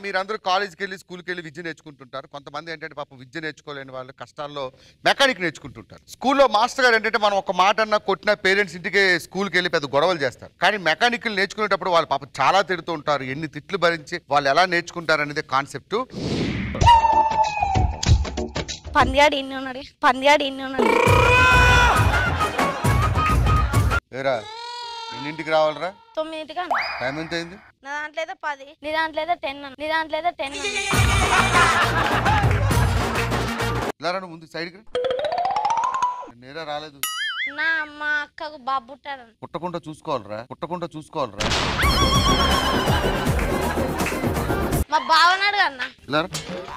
మీరందరూ కాలేజీకి వెళ్ళి స్కూల్కి వెళ్ళి విద్య నేర్చుకుంటుంటారు కొంతమంది ఏంటంటే పాపం విద్య నేర్చుకోలేని వాళ్ళు కష్టాల్లో మెకానిక్ నేర్చుకుంటుంటారు స్కూల్లో మాస్టర్ గారు ఏంటంటే మనం ఒక మాట అన్న కొట్టిన పేరెంట్స్ ఇంటికి స్కూల్కి వెళ్ళి పెద్ద గొడవలు చేస్తారు కానీ మెకానికల్ నేర్చుకునేటప్పుడు వాళ్ళు పాపం చాలా తిడుతూ ఉంటారు ఎన్ని తిట్లు భరించి వాళ్ళు ఎలా నేర్చుకుంటారు అనేది కాన్సెప్ట్ పందియాడు ఇన్ని ఉన్నాడు పందియాడు ఇన్ని ఉన్నాడు ఏరా ఎన్నింటికి రావాలరా తొమ్మిదింటికి అన్న టైం ఎంత అయింది నా దాంట్లో అయితే పది నీ దాంట్లో అయితే టెన్ అన్న నీ దాంట్లో అయితే టెన్ అన్న ఇలా రా నువ్వు ముందు సైడ్కి రా. నేరా రాలేదు నా అమ్మ అక్కకు బాబు పుట్టాడు పుట్టకుండా చూసుకోవాలరా పుట్టకుండా చూసుకోవాలరా మా బావనాడు అన్న ఇలా రా.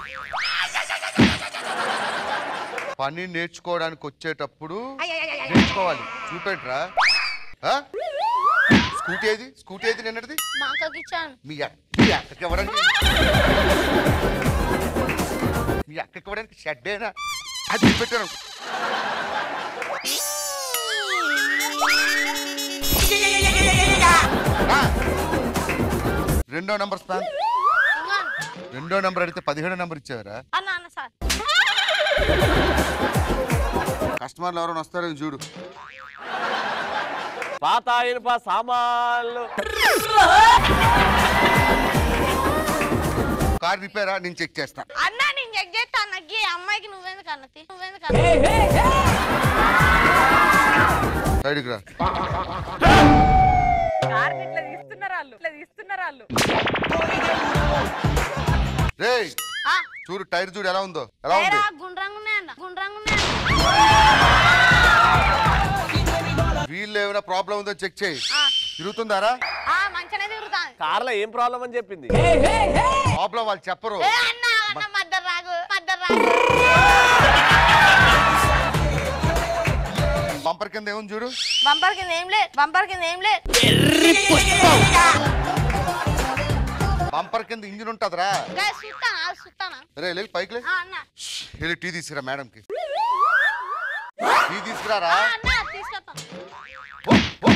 పని నేర్చుకోవడానికి వచ్చేటప్పుడు నేర్చుకోవాలి చూపెట్రా ఆ? స్కూటీ ఏది స్కూటీ ఏది నిన్నటిది మా అక్కకి ఇచ్చాను మీ అక్క మీ అక్కకి ఇవ్వడానికి మీ అక్కకి ఇవ్వడానికి షెడ్డేనా అది పెట్టాను రా. రెండో నంబర్ స్పాన్ ఇంకా అన్న. రెండో నంబర్ అడిగితే పదిహేడో నంబర్ ఇచ్చావరా అన్న అన్న సార్ కస్టమర్లు ఎవరైనా వస్తారో చూడు పాత ఇనుప సామాన్లు కార్ రిపేరా నేను చెక్ చేస్తా అన్న నేను చెక్ చేస్తా అన్నకి అమ్మాయికి నువ్వెందుకు అన్నది నువ్వెందుకు అన్న సైడ్కి రా కార్ని ఇట్లా తీస్తున్నారు వాళ్ళు ఇట్లా తీస్తున్నారు వాళ్ళు రేయ్ ఆ, చూడు టైర్ చూడు ఎలా ఉందో ఎలా ఉంది ఏరా, గుండ్రంగా ఉన్నాయన్న గుండ్రంగా ఉన్నాయన్న వీళ్ళు ఏమైనా ప్రాబ్లం ఉందో చెక్ చేయి ఆ, తిరుగుతుందారా ఆ, మంచిగానే తిరుగుతాను కార్లో ఏం ప్రాబ్లం అని చెప్పింది ప్రాబ్లం వాళ్ళు చెప్పరు ఏ అన్న అన్న మద్దరు రాగు మద్దరు రాగు బంపర్ కింద ఏముంది చూడు బంపర్ కింద ఏం లేదు బంపర్ కింద ఏం లేదు బంపర్ కింద ఇంజిన్ ఉంటదిరా గా, చూస్తానా ఆ, చూస్తానా రే వెళ్ళి పైకి లే. ఆ, అన్న వెళ్ళి టీ తీసుకురా మేడం కి టీ తీసుకురారా ఆ, అన్న తీసుకొస్తాను ఓ, ఓ.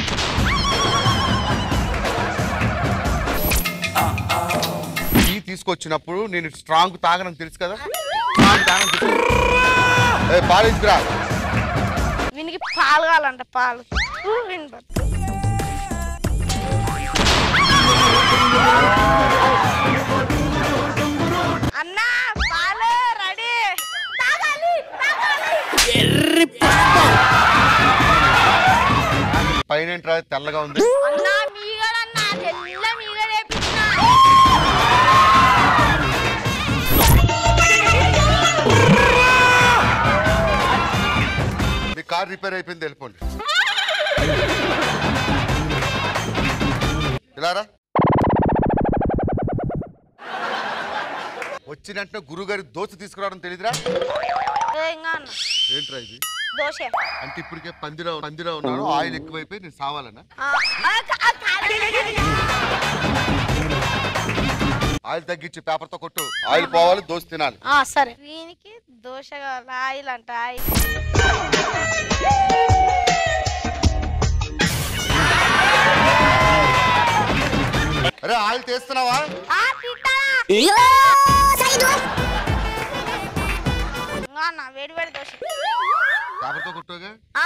టీ తీసుకొచ్చినప్పుడు నేను స్ట్రాంగ్ తాగనని తెలుసు కదా స్ట్రాంగ్ తాగనని తెలుసు ఏ, పాలు తీసుకురా వీనికి పాలు కావాలంట పాలు ఊ, వీని బతుకు. అన్నా పాలు రెడీ తాగాలి తాగాలి పైన ఏంట్రా తెల్లగా ఉంది అన్నా మీగడన్నా తెల్ల మీగడ వేపించిన మీ కార్ రిపేర్ అయిపోయింది వెళ్ళిపోండి ఇలారా వచ్చినట్టు గురుగారి దోశ తీసుకురావడం తెలియదురా ఏ, ఇంకా అన్న ఏంట్రా ఇది దోశ అంటే ఇప్పటికే పందిలో పందిలో ఉన్నాను ఆయిల్ ఎక్కువైపోయి నేను సావాలన్నా ఆ, ఆ, కా- ఆ, కాదు. ఆయిల్ తగ్గించి పేపర్తో కొట్టు ఆయిల్ పోవాలి దోశ తినాలి ఆ, సరే వీనికి దోశ కావాలి ఆయిల్ అంట ఆయిల్ అరే ఆయిల్ తీస్తున్నావా ఆ, తింటానా? ఇంకా అన్న వేడి వేడి దోశ పేపర్తో కొట్టుగా ఆ,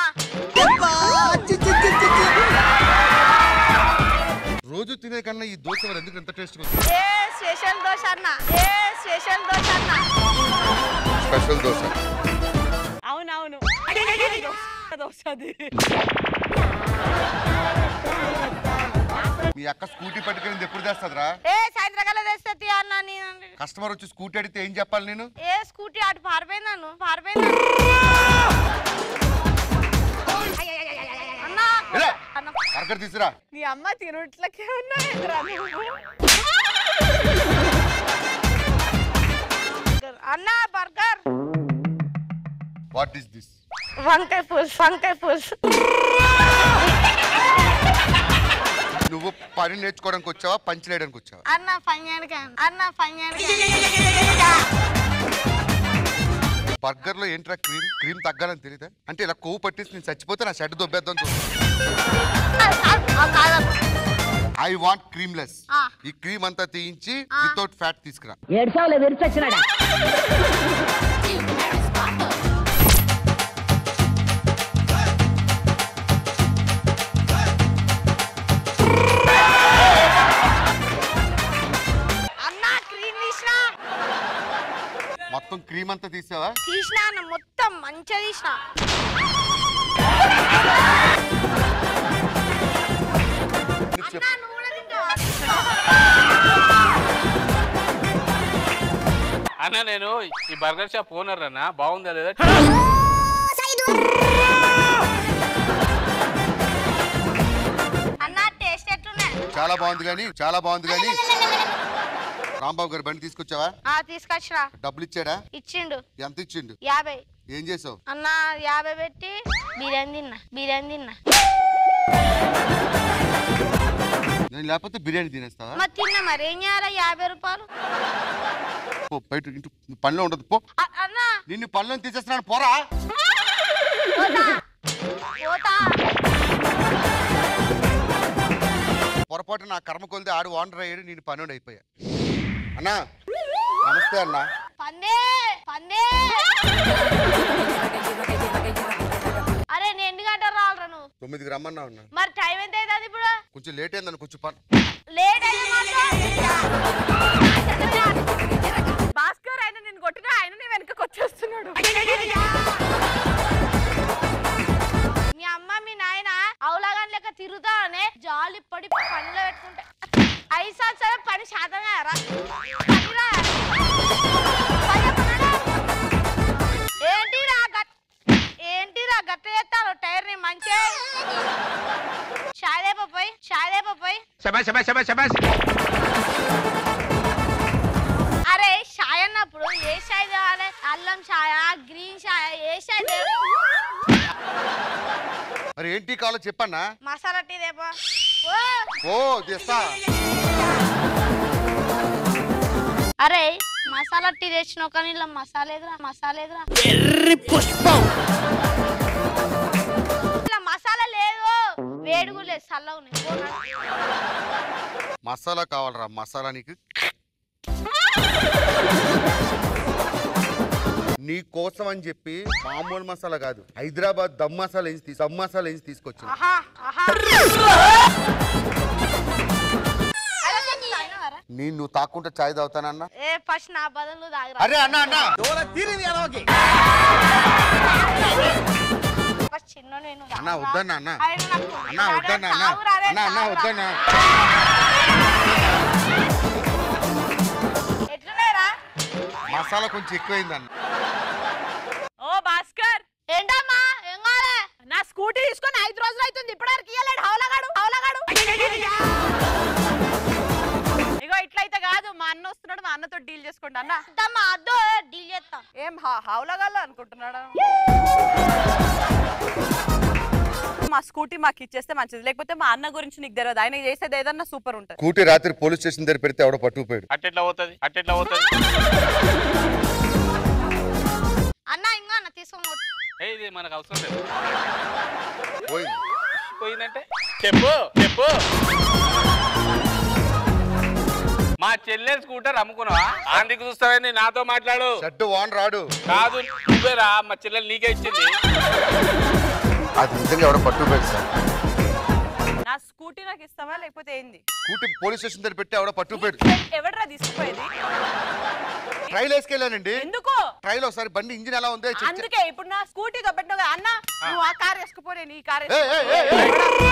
రోజు తినే కన్నా ఈ దోశ మరి ఎందుకు ఎంత టేస్ట్ ఉంది ఏ స్పెషల్ దోశ అన్న ఏ స్పెషల్ దోశ అన్న స్పెషల్ దోశ అవునవును దోశ అది మీ అక్క స్కూటీ పట్టుకెళ్ళింది ఎప్పుడు తెస్తుందిరా ఏ సాయంత్రకాల తెస్తుంది అన్న నేను కస్టమర్ వచ్చి స్కూటీ అడిగితే ఏం చెప్పాలి నేను ఏ స్కూటీ అటు పారిపోయిందాను పారిపోయిందాను అన్న ఇలా. అన్న బర్గర్ తీసురా నీ అమ్మ తినుట్లకే ఉన్నాయంట్రా నువ్వు అన్న బర్గర్ వాట్ ఈస్ దిస్ వంకాయ పులుసు వంకాయ పులుసు నువ్వు పని నేర్చుకోవడానికి వచ్చావా పంచి వేయడానికి వచ్చావా అన్న ఫంజానికి అన్న ఫంజానికి బర్గర్ లో ఏంట్రా క్రీమ్ క్రీమ్ తగ్గాలని తెలియదా అంటే ఇలా కొవ్వు పట్టేసి నేను చచ్చిపోతే నా షర్ట్ దొబ్బేద్దాం చూస్తా ఐ వాంట్ క్రీమ్లెస్ ఆ. ఈ క్రీమ్ అంతా తీయించి ఆ. వితౌట్ ఫ్యాట్ తీసుకురా ఏడ్చావులే విరిచొచ్చినాడా అన్నా క్రీమ్ తీసినా మొత్తం క్రీమ్ అంతా తీసావా తీసినా అన్న మొత్తం మంచిగా తీసిన నీకు అన్నా చెప్పు. నువ్వు కూడా తింటావా అన్న నేను ఈ బర్గర్ షాప్ ఓనర్ అన్న బాగుందా లేదా అన్న టేస్ట్ ఎట్లున్నాయి చాలా బాగుంది కానీ చాలా బాగుంది కానీ రాంబాబు గారు బండి తీసుకొచ్చావా ఆ తీసుకొచ్చినా డబ్బులు ఇచ్చాడా ఇచ్చిండు ఎంత ఇచ్చిండు యాభై ఏం చేసావు అన్న యాభై పెట్టి బిర్యానీ తిన్నా బిర్యానీ తిన్నా నేను లేకపోతే బిర్యానీ తినేస్తావా మరి తిన్నా మరి ఏం చేయాలి యాభై రూపాయలు పో బయట ఇంటి పనిలో ఉండదు పో అ- అన్న నిన్ను పనిలో తీసేస్తున్నాను పోరా పోతా పొరపాటు నా కర్మ కొలిది ఆడు ఓనర్ అయ్యాడు నేను పనుడు అయిపోయా అన్నా నమస్తే అన్నా పందే పందే అరే నేను ఎన్ని గంటలు రావాలరా నువ్వు తొమ్మిదికి రమ్మన్నా అన్నా మరి టైం ఎంత అవుతుంది ఇప్పుడు కొంచెం లేట్ అయిందని కొంచెం పని లేట్ అయితే మాత్రం భాస్కర్ ఆయన నేను కొట్టిన ఆయన నీ వెనకకి వచ్చేస్తున్నాడు మీ అమ్మ మీ నాయన అవులాగాని లెక్క తిరుగుతానే జాలి పడి పనిలో పెట్టుకుంటే ఐదు సంవత్సరాలు పని శాతం కారా పనిరా. పని చెప్పనడా? ఏంటిరా గట్- ఏంటిరా గట్ట చేస్తాను టైర్ ని మంచిగా షాదే పోయి షాదే పోయి అరే షాయ్ అన్నప్పుడు ఏ షాయ్ కావాలి అల్లం షాయ గ్రీన్ షాయ ఏ షాయ్ తేవాలి? మరి ఏంటి కావాలో చెప్పన్నా మసాలా టీ దేపో ఓ ఓ తెస్తా అరే మసాలా టీ తెచ్చినావు కానీ ఇలా మసాలా ఎదురా మసాలా ఎదురా ఇలా మసాలా లేదు వేడుగు లేదు చల్లగా ఉన్నాయి పో నడు. మసాలా కావాలరా మసాలా నీకు నీ కోసం అని చెప్పి మామూలు మసాలా కాదు హైదరాబాద్ దమ్ మసాలా వేసి తీసు దమ్ మసాలా వేసి తీసుకొచ్చింది ఆహా ఆహా అరే, కొంచెం తాగినావారా? నేను నువ్వు తాక్కుంటే చాయ్ తాగుతానన్నా ఏ ఫస్ట్ నా బదులు తాగరా అరే అన్న అన్న ఫస్ట్ చిన్నోడు నేను అన్న వద్దన్నా అన్న అరే, నువ్వు నాకు అన్న వద్దన్నా అన్న తాగురా, అరే, అన్న అన్న తాగురా. వద్దన్నా ఎట్లున్నాయిరా మసాలా కొంచెం ఎక్కువైందన్న ఓ భాస్కర్ ఏంటమ్మా ఏం కావాలి నా స్కూటీ తీసుకొని ఐదు రోజులు అవుతుంది ఇప్పటివరకు ఇయ్యలేడు హౌలగాడు హౌలగాడు ఇగో ఇట్లయితే కాదు మా అన్న వస్తున్నాడు మా అన్నతో డీల్ చేసుకోండి అన్న అద్దమ్మా అద్దు డీల్ చేస్తా ఏం హౌలగాళ్ళు అనుకుంటున్నాడా మా స్కూటీ మాకు ఇచ్చేస్తే మంచిది లేకపోతే మా అన్న గురించి నీకు తెలియదు ఆయన చేసేది ఏదన్నా సూపర్ ఉంటుంది కూటి రాత్రి పోలీస్ స్టేషన్ దగ్గర పెడితే ఎవడో పట్టుకుపోయాడు అట్టెట్లా పోతుంది అట్టెట్లా పోతుంది అన్న ఇంకా అన్న తీసుకొని కొట్టు. ఏ ఇది మనకు అవసరం లేదు పోయింది పోయిందంటే చెప్పు చెప్పు మా చెల్లె స్కూటర్ అమ్ముకున్నావా ఆంటీకి చూస్తావేంది నాతో మాట్లాడు షర్టు వాన్ రాడు కాదు నువ్వేరా మా చెల్లెలు నీకే ఇచ్చింది అది నిజంగా ఎవడో పట్టుకుపోయాడు సార్ నా స్కూటీ నాకు ఇస్తావా లేకపోతే ఏంది స్కూటీ పోలీస్ స్టేషన్ దగ్గర పెట్టి ఎవడో పట్టుకుపోయాడు ఎవడరా తీసుకుపోయేది ట్రైల్ వేసుకెళ్ళానండి ఎందుకు ట్రైల్ ఒకసారి బండి ఇంజిన్ ఎలా ఉంది చెక్ చే- అందుకే ఇప్పుడు నా స్కూటీ దొబ్బెట్టినావు కదా అన్న నువ్వు ఆ కార్ వేసుకుపో నేను ఈ కార్ ఏయ్, ఏయ్, ఏయ్, ఏయ్.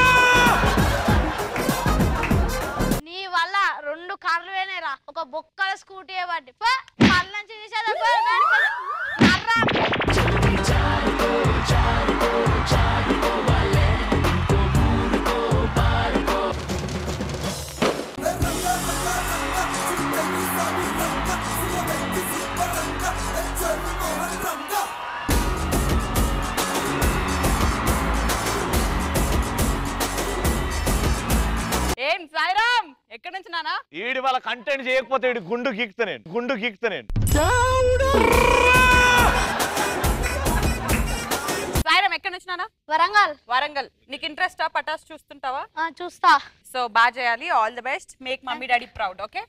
నీ వల్ల రెండు కార్లు పోయినాయిరా ఒక బొక్కల స్కూటీ బట్టి కళ్ళ నుంచి తీసేదా పో, బయటికి వెళ్ళు. నర్రా. ఏం సాయిరామ్ ఎక్కడి నుంచి నానా ఈడి వాళ్ళ కంటెంట్ చేయకపోతే ఈడి గుండు గీక్తా నేను గుండు గీక్తా నేను సాయిరామ్ ఎక్కడి నుంచి నాన్న వరంగల్ వరంగల్ నీకు ఇంట్రెస్టా పటాస్ చూస్తుంటావా ఆ, చూస్తా సో బాగా చేయాలి all the best make mummy daddy proud okay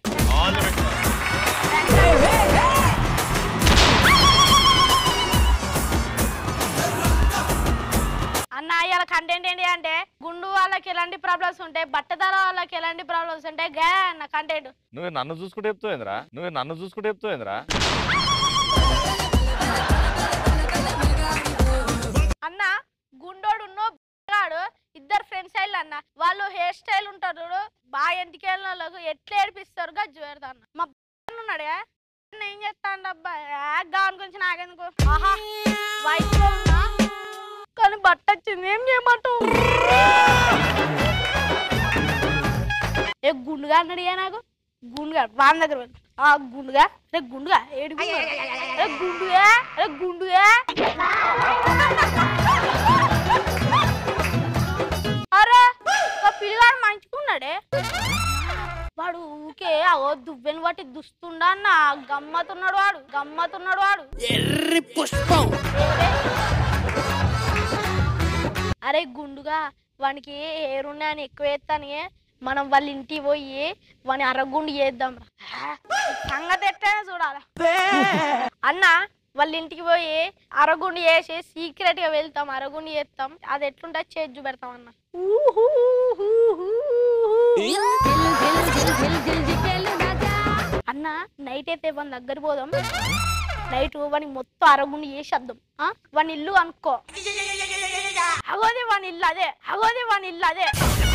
అన్న ఇవాళ కంటెంట్ ఏంటి అంటే గుండు వాళ్ళకి ఎలాంటి ప్రాబ్లమ్స్ ఉంటాయి బట్టతల వాళ్ళకి ఎలాంటి ప్రాబ్లమ్స్ ఉంటాయి గా అన్న కంటెంట్ నువ్వు నన్ను చూసుకుంటే చెప్తావేంద్రా నువ్వు నన్ను చూసుకుంటే చెప్తావేంద్రా అన్న గుండోడు గాడు ఇద్దరు ఫ్రెండ్స్ అయ్యి అన్న వాళ్ళు హెయిర్ స్టైల్ ఉంటారు చూడు బాగా ఇంటికి వెళ్ళిన వాళ్ళకు ఎట్లా ఏడిపిస్తారు గజ్జు పెడతా అన్న మా ఉన్నాడు ఏం చేస్తాను అబ్బా గాని గురించి నాకెందుకు ఆహా వయసులో ఉన్నా కానీ బట్ట వచ్చింది ఏం చేయమంటావు ఏ గుండుగా అన్నాడు ఏ నాకు గుండుగా వాని దగ్గర పోయి. ఆ గుండుగా రే గుండుగా ఏడు గుండుగా రే గుండుగా రే గుండుగా అరే ఒక పిల్లగాడు మంచుకున్నాడే వాడు ఊకే అవో దువ్వెని బట్టి దుస్తుండా అన్న గమ్మతున్నాడు వాడు గమ్మతున్నాడు వాడు అరే గుండుగా వానికి ఏరున్నాయని ఎక్కువ ఎత్తాని మనం వాళ్ళ ఇంటికి పోయి వాని అరగుండు చేద్దాం రా సంగతి ఎట్టైనా చూడాలి అన్న వాళ్ళ ఇంటికి పోయి అరగుండు చేసి సీక్రెట్ గా వెళ్తాం అరగుండు చేస్తాం అది ఎట్లుంటే చేసి చూపెడతాం అన్న అన్న నైట్ అయితే వాని దగ్గర పోదాం నైట్ వానికి మొత్తం అరగుండు చేసేద్దాం ఆ? వాని ఇల్లు అనుకో అగోది వాని ఇల్లు అదే అగోది వాని ఇల్లు అదే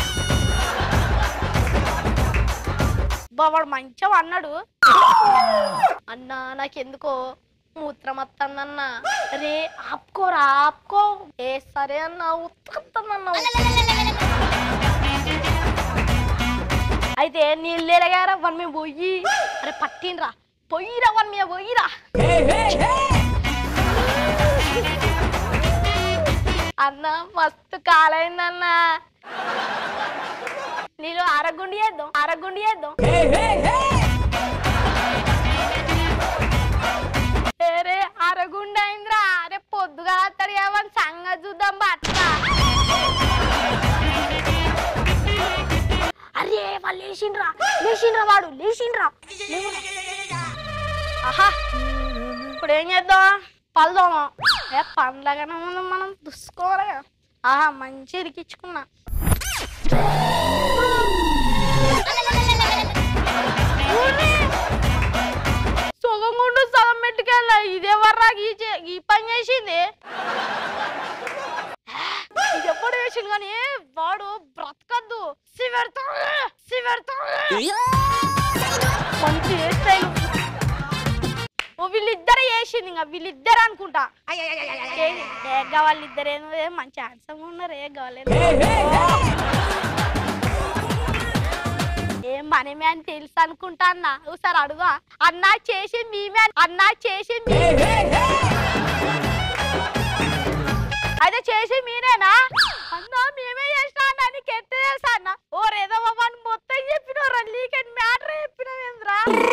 బా వాడు మంచిగా అన్నాడు అన్నా నాకెందుకో మూత్రం వస్తుందన్న రే ఆపుకోరా ఆపుకో ఏ సరే అన్న ఉత్తొస్తుందన్న అయితే నీళ్ళు ఎలగారా వన్ మీద పోయి అరే పట్టిండ్రా పొయ్యిరా వన్ మీద పోయిరా అన్న మస్తు కాలైందన్న నేను అరగుండి చేద్దాం అరగుండి చేద్దాం అరే అరగుండి అయిందిరా అరే పొద్దుగా అత్తడు ఏమని సంగతి చూద్దాం బట్రా అరే వాళ్ళు లేచిండ్రా లేచిండ్రా వాడు లేచిండ్రా లేవురా. ఆహా ఇప్పుడు ఏం చేద్దాం పల్దామా ఏ పండ్లగానే ముందు మనం దుసుకోవాలి కదా. ఆహా మంచి ఇరికించుకున్నా ఊరి. సగం గుండు సగం పెట్టుకెళ్ళా ఇదే వర్రా ఈ చే- ఈ పని చేసింది ఇది ఎప్పుడు చేసింది కానీ వాడు బ్రతకద్దు సివెడతాడు సివెడతాడు మంచి హెయిర్ స్టైల్ ఓ వీళ్ళిద్దరే చేసింది ఇంకా వీళ్ళిద్దరు అనుకుంటా చేసి, ఏగ్గా వాళ్ళిద్దరేమో ఏ మంచి హ్యాండ్సమ్ ఉన్నారు ఏ కాలేదు ఏం మనమే అని తెలుసు అనుకుంటా అన్న ఒకసారి అడుగా అన్నా చేసి మేమే అని- అన్నా చేసి మేమే అయితే చేసి మీరేనా అన్నా మేమే చేసినా అన్న నీకు ఎట్ట తెలుసా అన్న ఓ రేదో అని మొత్తం చెప్పిన లీకెట్ మ్యాటర్ చెప్పినవేంద్రా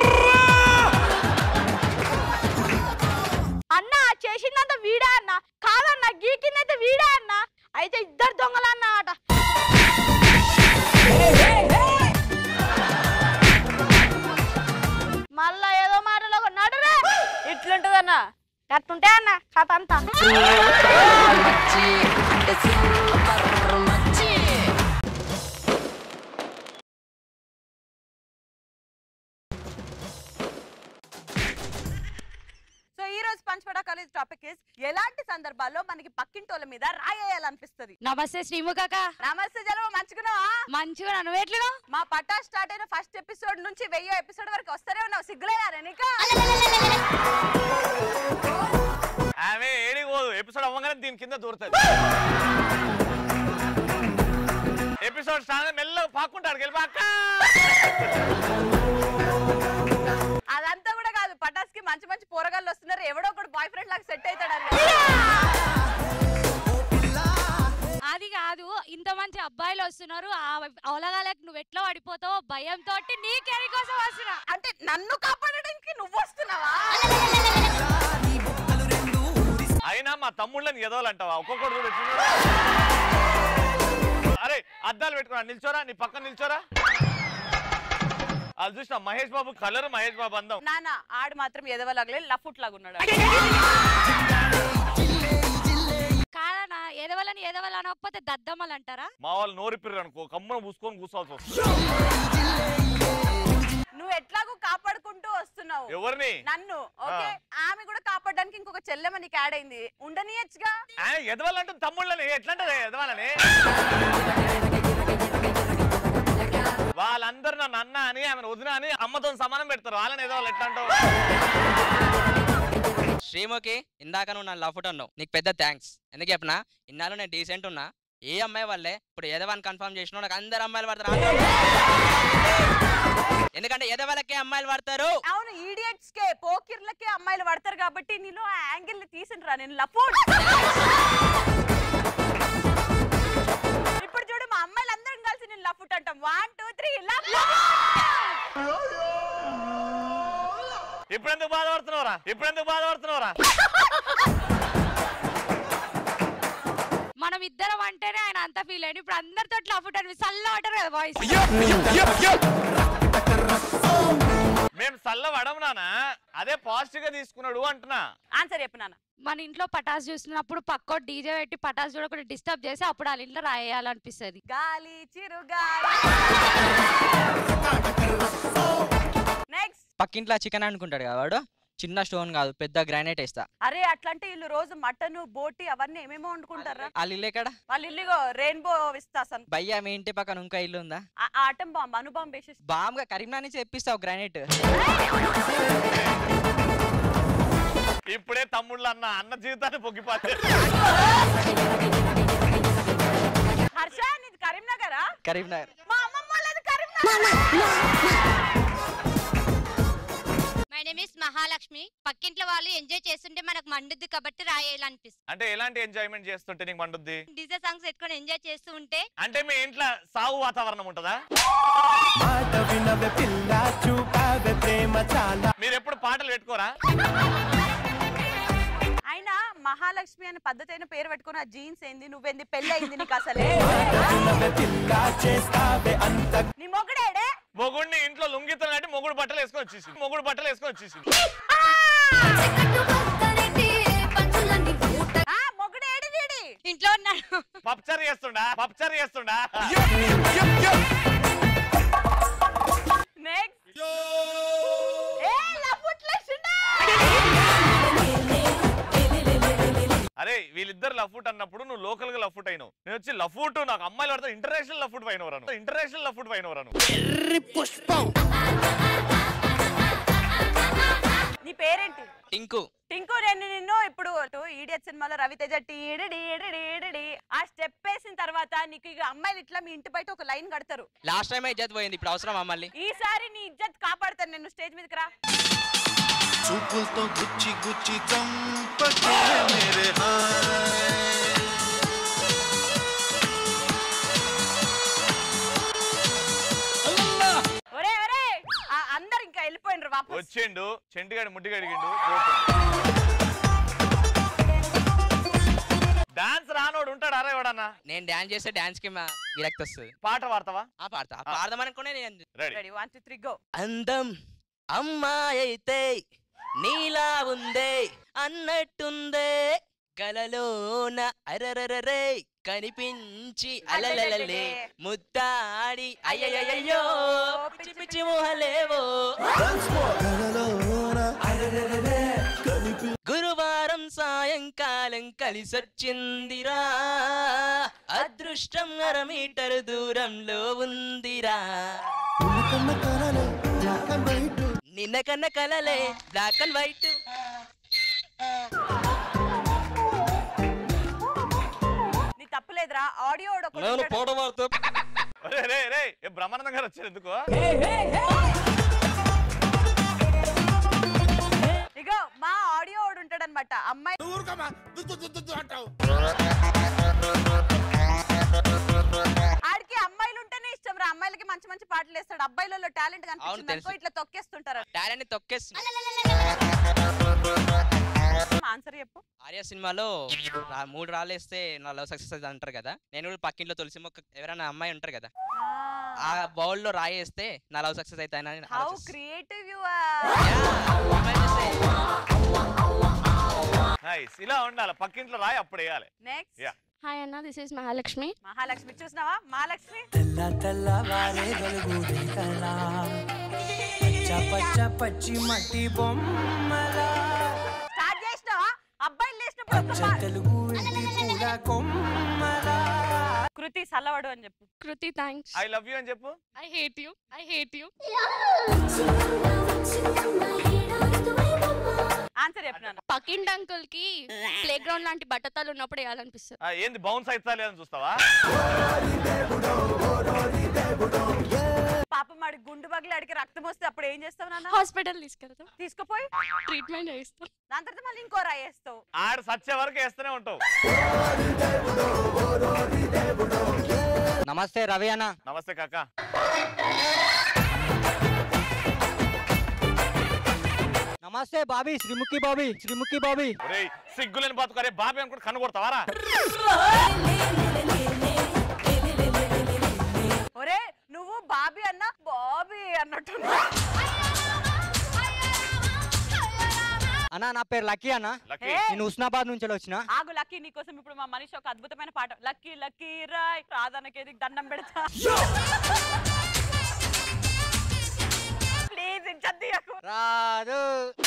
అన్న చేసిందంత వీడా అన్న కాదన్న గీకిందంత వీడా అన్న అయితే ఇద్దరు దొంగలు అన్నమాట మళ్ళా ఏదో మాటలో నడురే ఇట్లుంటదన్నా అట్టుంటే అన్న కథ అంతా సో ఈ రోజు పంచపడా కాలేజ్ టాపిక్ ఇస్ ఎలాంటి సందర్భాల్లో మనకి పక్కింటోళ్ళ మీద రాయేయాలనిపిస్తుంది నమస్తే శ్రీముఖక నమస్తే జలవ మంచుకున్నావా మంచిగా నన్ను ఎట్లుగా మా పట్టా స్టార్ట్ అయిన ఫస్ట్ ఎపిసోడ్ నుంచి వెయ్యో ఎపిసోడ్ వరకు వస్తూనే ఉన్నావు సిగ్గులేదా నీకు ఆమె ఏడికి పోదు ఎపిసోడ్ అవ్వగానే దీని కింద దూరుతుంది ఎపిసోడ్ స్టార్ట్ మెల్లగా పాక్కుంటాడు గెలిపి అక్క అదంతా కూడా కాదు పటాస్ కి మంచి మంచి పోరగాళ్ళు వస్తున్నారు ఎవడో ఒకడు బాయ్ ఫ్రెండ్ లాగా సెట్ అవుతాడని అది కాదు ఇంత మంచి అబ్బాయిలు వస్తున్నారు ఆ అవలగాలకు నువ్వు ఎట్లా పడిపోతావో భయంతో నీ కెరీ కోసం వస్తున్నా అంటే నన్ను కాపాడడానికి నువ్వు వస్తున్నావా అయినా మా తమ్ముళ్ళని ఎదవాలంటావా ఒక్కొక్కడు చూడు ఎట్లున్నాడు. అరే అద్దాలు పెట్టుకున్నా నిల్చోరా నీ పక్కన నిల్చోరా అది చూసిన మహేష్ బాబు కలర్ మహేష్ బాబు అందం నాన్న ఆడు మాత్రం ఎదవలాగలే లఫుట్ లాగా ఉన్నాడు కాదనా ఎదవలని ఎదవలు అనకపోతే దద్దమ్మలు అంటారా మా వాళ్ళు నోరిపిర్రు అనుకో కమ్మను పూసుకొని కూర్చోవాల్సి వస్తుంది నువ్వు ఎట్లాగో కాపాడుకుంటూ వస్తున్నావు ఎవరిని నన్ను ఓకే ఆమె కూడా కాపాడడానికి ఇంకొక చెల్లెమ నీకు యాడ్ అయింది ఉండనియచ్చుగా ఆయన ఎదవాలంటే తమ్ముళ్ళని ఎట్లంటది ఎదవాలని వాళ్ళందరూ నన్ను అన్న అని ఆమెను వదిన అని అమ్మతో సమానం పెడతారు వాళ్ళని ఎదవాలి ఎట్లా అంటావు శ్రీముఖి ఇందాక నువ్వు నన్ను లఫ్ట్ అన్నావు నీకు పెద్ద థ్యాంక్స్ ఎందుకు చెప్పినా ఇన్నాళ్ళు నేను డీసెంట్ ఉన్నా ఏ అమ్మాయి వల్లే ఇప్పుడు ఎదవని కన్ఫర్మ్ చేసిన నాకు అందరు అమ్మాయిలు పడతారు ఎందుకంటే ఎదవలకే అమ్మాయిలు పడతారు అవును ఈడియట్స్ కే పోకిర్లకే అమ్మాయిలు పడతారు కాబట్టి నీలో ఆ యాంగిల్ ని తీసిండ్రా నేను లఫుట్ ఇప్పుడు చూడు మా అమ్మాయిలు అందరం కలిసి నేను లఫుట్ అంటాం వన్ టూ త్రీ ఇప్పుడెందుకు బాధపడుతున్నావురా ఇప్పుడెందుకు బాధపడుతున్నావురా మనం ఇద్దరం అంటేనే ఆయన అంత ఫీల్ అయ్యి ఇప్పుడు అందరితో లఫుట్ అని సల్లా అంటారు కదా వాయిస్ మేము చల్ల పడము నానా అదే పాజిటివ్ గా తీసుకున్నాడు అంటున్నా ఆన్సర్ చెప్పు నాన్న మన ఇంట్లో పటాస్ చూస్తున్నప్పుడు పక్కో డీజే పెట్టి పటాస్ చూడకుండా డిస్టర్బ్ చేసి అప్పుడు వాళ్ళ ఇంట్లో రాయేయాలనిపిస్తుంది గాలి చిరుగాలి నెక్స్ట్ పక్కింట్లో చికెన్ అనుకుంటాడు కదా వాడు చిన్న స్టోన్ కాదు పెద్ద గ్రానైట్ వేస్తా అరే అట్లంటే వీళ్ళు రోజు మటన్ బోటి అవన్నీ ఏమేమో వండుకుంటారా వాళ్ళ ఇల్లు ఎక్కడ వాళ్ళు ఇల్లుగో రెయిన్బో విస్తాసన్ భయ్యా మీ ఇంటి పక్కన ఇంకా ఇల్లు ఉందా ఆటం బాంబ్ అణుబాంబ్ వేసేసి బామ్గా కరీంనా నుంచి తెప్పిస్తావు గ్రానైట్ ఇప్పుడే తమ్ముళ్ళు అన్న అన్న జీవితాన్ని పొగ్గిపోతే హర్ష నీది కరీంనగరా కరీంనగర్ మా అమ్మమ్మ వాళ్ళది Karimnagar my name is Mahalakshmi పక్కింట్లో వాళ్ళు ఎంజాయ్ చేస్తుంటే మనకు మండుద్ది కాబట్టి రాయాలనిపిస్తుంది అంటే ఎలాంటి ఎంజాయ్మెంట్ చేస్తుంటే నీకు మండుద్ది డీజే సాంగ్స్ పెట్టుకొని ఎంజాయ్ చేస్తూ ఉంటే అంటే మీ ఇంట్లో సాగు వాతావరణం ఉంటుందా మాట వినవే పిల్ల చూపావే ప్రేమ చాలా మీరు ఎప్పుడు పాటలు పెట్టుకోరా అయినా మహాలక్ష్మి అనే పద్ధతి అయిన పేరు పెట్టుకుని ఆ జీన్స్ ఏంది నువ్వేంది పెళ్ళి అయింది నీకు అసలే వినవే పిల్ల చేస్తావే అంత నీ మొగుడేడే మొగుడిని ఇంట్లో లుంగితో అంటే మొగుడు బట్టలు వేసుకొని వచ్చేసి మొగుడు బట్టలు వేసుకొని వచ్చేసి ఆ మొగుడేడి దీడి ఇంట్లో ఉన్నాడు పప్చర్ చేస్తుండా పప్చర్ చేస్తుండా నెక్స్ట్ ఏ లఫుట్లేసిండా అరే వీళ్ళిద్దరు లఫూట్ అన్నప్పుడు నువ్వు లోకల్ గా లఫూట్ అయినావు నేను వచ్చి లఫూట్ నాకు అమ్మాయిలు పడతా ఇంటర్నేషనల్ లఫూట్ పైన ఇంటర్నేషనల్ లఫూట్ పైన నీ పేరేంటి టింకు టింకు నేను నిన్ను ఇప్పుడు ఈడియట్ సినిమాలో రవితేజ టీడడి ఆ స్టెప్ వేసిన తర్వాత నీకు ఇక అమ్మాయిలు ఇట్లా మీ ఇంటి బయట ఒక లైన్ కడతారు లాస్ట్ టైం ఇజ్జత్ పోయింది ఇప్పుడు అవసరం మళ్ళీ ఈసారి నీ ఇజ్జత్ కాపాడతాను నేను స్టేజ్ మీదకి రా చూపులతో గుచ్చి గుచ్చి చంపకే మేరే హాయ్ ఒరే ఒరే ఆ అందరు ఇంకా వెళ్ళిపోయినరు వాపస్ వచ్చిండు చెంటిగాడి ముడ్డి కడిగిండు డాన్స్ రానోడు ఉంటాడు అరే ఎవడన్నా నేను డాన్స్ చేస్తే డాన్స్ కి మా విరక్తి వస్తుంది పాట పాడతావా ఆ పాడతా ఆ పాడదాం అనుకునే నేను ready ready one two three go అందం అమ్మాయైతే నీలా ఉందే అన్నట్టుందే కలలోన అరరరరే కనిపించి అలలలలే ముద్దాడి అయ్యయ్యో పిచ్చి పిచ్చి ఊహలేవో గురువారం సాయంకాలం కలిసొచ్చిందిరా అదృష్టం అర మీటర్ దూరంలో ఉందిరా నిన్న కన్న కలలే బ్లాక్ అండ్ వైట్ నీ తప్పులేదురా ఆడియో నేను పోట వాడుతూ రే రే రే ఏ బ్రహ్మానందం గారు వచ్చారు ఎందుకు ఇగో మా ఆడియో వాడు ఉంటాడు అనమాట అమ్మాయి ఆడికి అమ్మాయిలు ఉంటేనే ఇష్టం రా అమ్మాయిలకి మంచి మంచి పాటలు వేస్తాడు అబ్బాయిలలో టాలెంట్ కనిపించింది అనుకో తెలుసు. ఇట్లా తొక్కేస్తుంటారు టాలెంట్ తొక్కేస్తుంది ఆన్సర్ చెప్పు ఆర్య సినిమాలో రా- మూడు రాళ్ళు వేస్తే నా లవ్ సక్సెస్ అవుతుంది అంటారు కదా నేను కూడా పక్కింట్లో తులసి మొక్క ఎవరైనా అమ్మాయి ఉంటారు కదా ఆ బౌల్ లో రాయి వేస్తే నా లవ్ సక్సెస్ అవుతాయని హౌ ఆలోచిస్తా. క్రియేటివ్ యు నైస్ ఇలా ఉండాలి పక్కింట్లో రాయి అప్పుడు వేయాలి నెక్స్ట్ యా హాయ్ అన్న దిస్ ఇస్ మహాలక్ష్మి మహాలక్ష్మి చూసినావా మహాలక్ష్మి తెల్ల తెల్లవారే వెలుగుడే కళ పచ్చ పచ్చ పచ్చి మట్టి బొమ్మలా స్టార్ట్ చేసినావా అబ్బాయిలు లేచినప్పుడు ఒక్క పచ్చ మా- తెలుగు ఇంటి పూల కొమ్మలా కృతి సల్లవడు అని చెప్పు Kriti thanks I love you అని చెప్పు I hate you I hate you answer చెప్పినాను పక్కింటి అంకుల్ కి ప్లే గ్రౌండ్ లాంటి బట్టతలు ఉన్నప్పుడు వేయాలనిపిస్తుంది ఆ, ఏంది బౌన్స్ అవుతా లేదని చూస్తావా పాపం వాడి గుండు బగిలి అడిగి రక్తం వస్తే అప్పుడు ఏం చేస్తావు నాన్న హాస్పిటల్ తీసుకెళ్తాం తీసుకుపోయి ట్రీట్మెంట్ చేయిస్తాం దాని తర్వాత మళ్ళీ ఇంకో రాయి వేస్తావు ఆడ సచ్చే వరకు వేస్తూనే ఉంటావు నమస్తే రవి అన్న నమస్తే కాకా నమస్తే బాబీ శ్రీముఖి బాబీ శ్రీముఖి బాబీ ఒరేయ్ సిగ్గులేని బతుకరే బాబీ అనుకుంటే కన్ను కొడతావారా ఒరే నువ్వు బాబీ అన్న బాబీ అన్నట్టు అన్న నా పేరు లక్కీ అన్న లక్కీ ఏ? నేను ఉస్నాబాద్ నుంచి వచ్చిన ఆగు లక్కీ నీకోసం ఇప్పుడు మా మనిషి ఒక అద్భుతమైన పాట లక్కీ లక్కీ రాయ్ రాధనకేది దండం పెడతా ప్లీజ్ ఇచ్చద్దు రాదు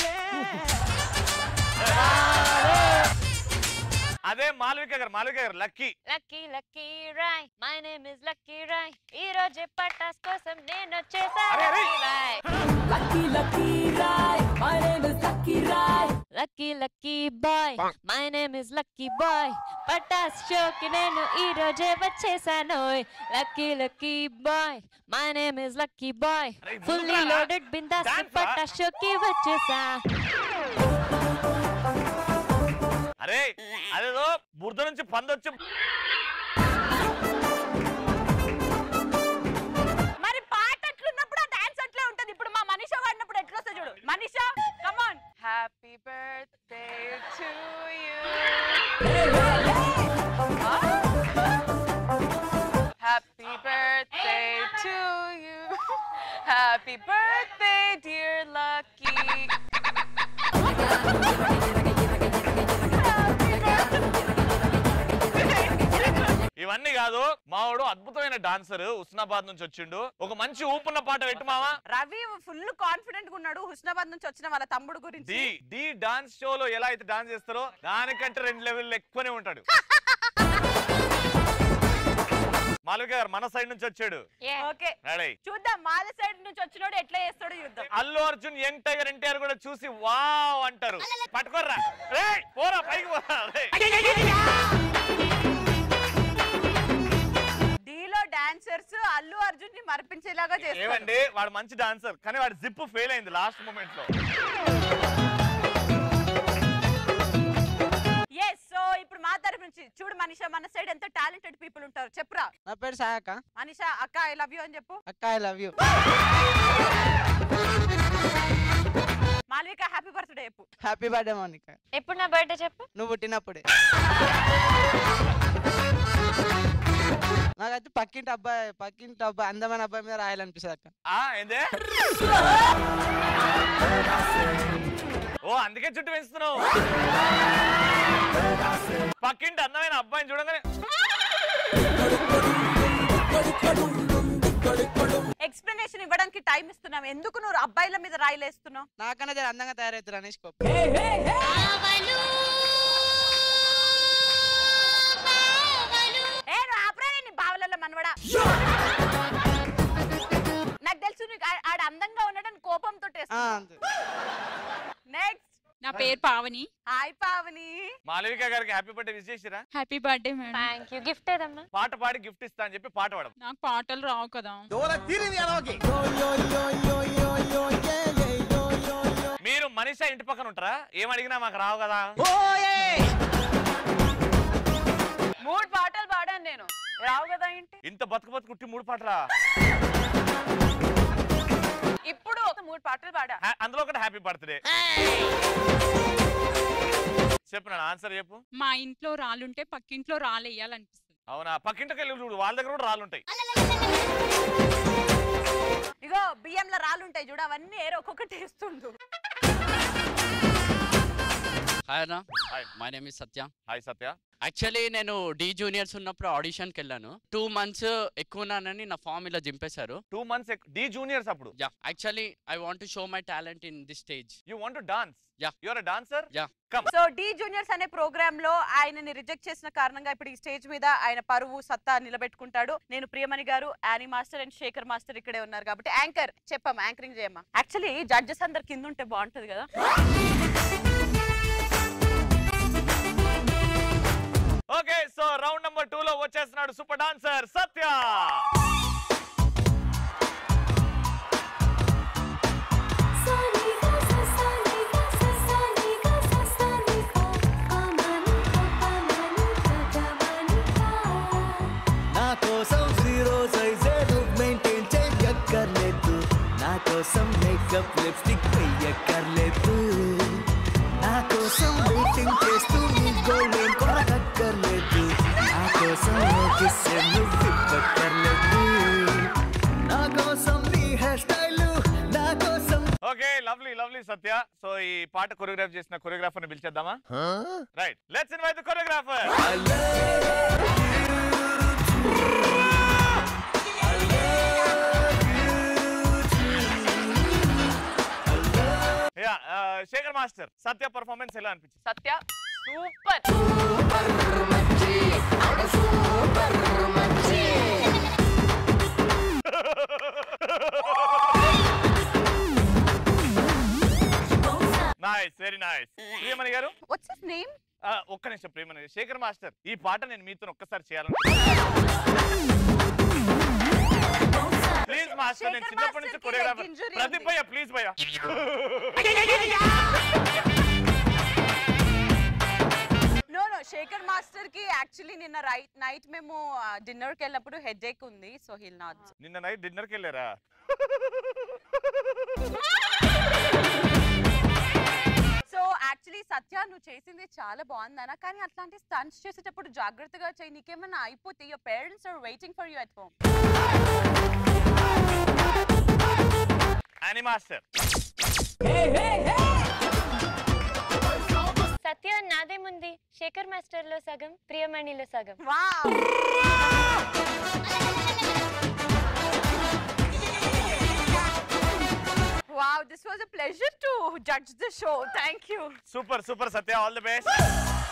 అదే మాలవిక గారు మాలవిక గారు Lucky Lucky Lucky Roy my name is Lucky Roy ఈ రోజే పటాస్ కోసం నేను వచ్చేసాను అరే, అరే. Lucky Lucky Roy my name is Lucky Roy Lucky Lucky boy my name is Lucky boy Pataas షోకి నేను ఈ రోజే వచ్చేసాను Lucky Lucky boy my name is Lucky boy అరే, ముందుకు ఫుల్లీ రారా. లోడెడ్ బిందాస్ Dance ఆ? పటాస్ షోకి వచ్చేసా అరే అదేదో బురద నుంచి పందొచ్చి మరి పాట అట్లున్నప్పుడు ఆ డాన్స్ అట్లే ఉంటది ఇప్పుడు మా మనిష వాడినప్పుడు ఎట్లా వస్తుంది చూడు Manisha come on happy birthday to you happy birthday to you happy birthday dear Lucky ఇవన్నీ కాదు మావాడు అద్భుతమైన డాన్సర్ ఉస్నాబాద్ నుంచి వచ్చిండు ఒక మంచి ఊపున్న పాట పెట్టు మావా రవి ఫుల్ కాన్ఫిడెంట్ గా ఉన్నాడు హుస్నాబాద్ నుంచి వచ్చిన వాళ్ళ తమ్ముడు గురించి డి డి డాన్స్ షోలో ఎలా అయితే డాన్స్ చేస్తారో దానికంటే రెండు లెవెల్ ఎక్కువనే ఉంటాడు మాలవిక గారు మన సైడ్ నుంచి వచ్చాడు ఓకే రెడీ చూద్దాం మాల సైడ్ నుంచి వచ్చినోడు ఎట్లా చేస్తాడో చూద్దాం Allu Arjun young tiger NTR కూడా చూసి వావ్ అంటారు పట్టుకోర్రా రేయ్, పోరా పైకి పోరా రేయ్. డీలో డాన్సర్స్ అల్లు అర్జున్ ని మరిపించేలాగా చేస్తారు ఏమండి వాడు మంచి డాన్సర్ కానీ వాడి జిప్ ఫెయిల్ అయింది లాస్ట్ మూమెంట్ లో ఎస్ సో ఇప్పుడు మా తరపు నుంచి చూడు మనీషా మన సైడ్ ఎంత టాలెంటెడ్ పీపుల్ ఉంటారు చెప్పురా నా పేరు సాయక్క మనీషా అక్క ఐ లవ్ యూ అని చెప్పు అక్క I love you Malvika happy birthday చెప్పు హ్యాపీ బర్త్డే మౌనిక ఎప్పుడు నా బర్త్డే చెప్పు నువ్వు పుట్టినప్పుడే నాకైతే పక్కింటి అబ్బాయి పక్కింటి అబ్బాయి అందమైన అబ్బాయి మీద రాయాలనిపిస్తుంది అక్క ఆ ఏందే ఓ అందుకే చుట్టూ పెంచుతున్నావు పక్కింటి అందమైన అబ్బాయిని చూడగానే ఎక్స్ప్లెనేషన్ ఇవ్వడానికి టైం ఇస్తున్నాం ఎందుకు నువ్వు అబ్బాయిల మీద రాయిలేస్తున్నావు నాకన్నా జర అందంగా తయారవుతారు అనేసి కోపం. ఏ నువ్వు ఆపరా నీ బావలలో మనవడా నాకు తెలుసు నీకు ఆ- ఆడ అందంగా ఉండడం కోపంతో ఆ, అంతే. నెక్స్ట్ నా పేరు పావని హాయ్ పావని మాలవిక గారికి హ్యాపీ బర్త్డే విష్ చేసిరా happy birthday madam thank you gift ఏదమ్మా పాట పాడి గిఫ్ట్ ఇస్తా అని చెప్పి పాట పాడడం నాకు పాటలు రావు కదా మీరు మనిషి ఇంటి పక్కన ఉంటారా ఏం అడిగినా మాకు రావు కదా మూడు పాటలు పాడాను నేను రావు కదా ఏంటి ఇంత బతుకు బతుకు కుట్టి మూడు పాటరా ఇప్పుడు ఒక మూడు పాటలు పాడా హ్యా- అందులో ఒకటి హ్యాపీ బర్త్డే చెప్పు నా ఆన్సర్ చెప్పు మా ఇంట్లో రాళ్ళుంటే పక్కింట్లో రాళ్ళు వేయాలనిపిస్తుంది అవునా పక్కింటికి వెళ్ళి చూడు వాళ్ళ దగ్గర కూడా రాళ్ళు ఉంటాయి ఇగో బియ్యంలో రాళ్ళు ఉంటాయి చూడు అవన్నీ ఏరో ఒక్కొక్కటి వేస్తుండు హాయ్ అన్న hi my name is Satya hi Satya actually నేను డి జూనియర్స్ ఉన్నప్పుడు ఆడిషన్కి వెళ్ళాను టూ మంత్స్ ఎక్కువ ఉన్నానని నా ఫామ్ ఇలా దింపేశారు టూ మంత్స్ డి జూనియర్స్ అప్పుడు yeah actually I want show my talent in this stage you want to dance yeah you are dancer yeah come so D juniors అనే ప్రోగ్రామ్ లో ఆయనని reject చేసిన కారణంగా ఇప్పుడు ఈ స్టేజ్ మీద ఆయన పరువు సత్తా నిలబెట్టుకుంటాడు నేను ప్రియమణి గారు Annie master and Sekhar master ఇక్కడే ఉన్నారు కాబట్టి యాంకర్ చెప్పమ్మా యాంకరింగ్ చేయమ్మా యాక్చువల్లీ జడ్జెస్ అందరు కింద ఉంటే బాగుంటది కదా okay so round number two లో వచ్చేస్తున్నాడు సూపర్ డాన్సర్ సత్య నా కోసం జీరో సైజే నువ్వు మెయింటైన్ చెయ్యక్కర్లేదు నా కోసం మేకప్ లిప్స్టిక్ వెయ్యక్కర్లేదు నా కోసం వెయిటింగ్ చేస్తూ నీ గోల్డ్ ఏం కొనక్కర్లేదు నా కోసం నోటీస్ నువ్వు ఇవ్వక్కర్లేదు నా కోసం నీ హెయిర్ స్టైల్ నా కోసం okay lovely lovely Satya so ఈ పాట కొరియోగ్రాఫ్ చేసిన కొరియోగ్రాఫర్ ని పిలిచేద్దామా right let's invite the choreographer yeah Sekhar master Satya performance ఎలా అనిపించింది Satya super nice very nice Priyamani గారు వాట్స్ హిస్ నేమ్ ఆ, ఒక్క నిమిషం ప్రియమణి శేఖర్ మాస్టర్ ఈ పాట నేను మీతో ఒక్కసారి చేయాలను ప్లీజ్ మాస్టర్ నేను శేఖర్ చిన్నప్పటి నుంచి మాస్టర్కి కొరియోగ్రాఫర్ leg injury ప్రదీప్ ఉంది. భయ్య ప్లీజ్ భయ్య నో నో శేఖర్ మాస్టర్ కి యాక్చువల్లీ నిన్న రైట్ నైట్ మేము డిన్నర్ కి వెళ్ళినప్పుడు హెడ్ ఏక్ ఉంది సో హిల్ నాట్ నిన్న నైట్ డిన్నర్కి వెళ్ళారా సో యాక్చువల్లీ సత్య నువ్వు చేసింది చాలా బాగుందనా కానీ అట్లాంటి స్టంట్స్ చేసేటప్పుడు జాగ్రత్తగా చేయి నీకేమన్నా అయిపోతే your parents are waiting for you at home అని మాస్టర్ సత్య నాదేముంది శేఖర్ మాస్టర్ లో సగం ప్రియమణిలో సగం wow this was a pleasure to judge the show thank you super super Satya all the best